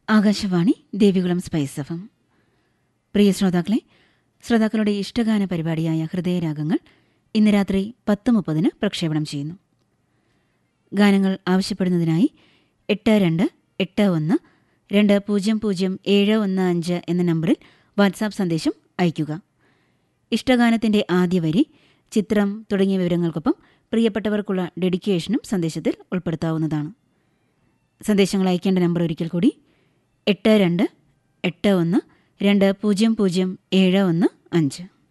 Akashvani Devikulam spice FM പ്രിയ ശ്രോതാക്കളെ ശ്രോതാക്കളുടെ ഇഷ്ടഗാന പരിപാടിയായ ഹൃദയരാഗങ്ങൾ ഇന്ന് രാത്രി പത്ത് മുപ്പതിന് പ്രക്ഷേപണം ചെയ്യുന്നു ഗാനങ്ങൾ ആവശ്യപ്പെടുന്നതിനായി എട്ട് രണ്ട് എട്ട് ഒന്ന് രണ്ട് പൂജ്യം പൂജ്യം ഏഴ് ഒന്ന് അഞ്ച് എന്ന നമ്പറിൽ വാട്സാപ്പ് സന്ദേശം അയയ്ക്കുക ഇഷ്ടഗാനത്തിന്റെ ആദ്യ വരി ചിത്രം തുടങ്ങിയ വിവരങ്ങൾക്കൊപ്പം പ്രിയപ്പെട്ടവർക്കുള്ള ഡെഡിക്കേഷനും സന്ദേശത്തിൽ ഉൾപ്പെടുത്താവുന്നതാണ് സന്ദേശങ്ങൾ അയക്കേണ്ട നമ്പർ ഒരിക്കൽ കൂടി എട്ട് രണ്ട് എട്ട് ഒന്ന് രണ്ട് പൂജ്യം പൂജ്യം ഏഴ് ഒന്ന് അഞ്ച്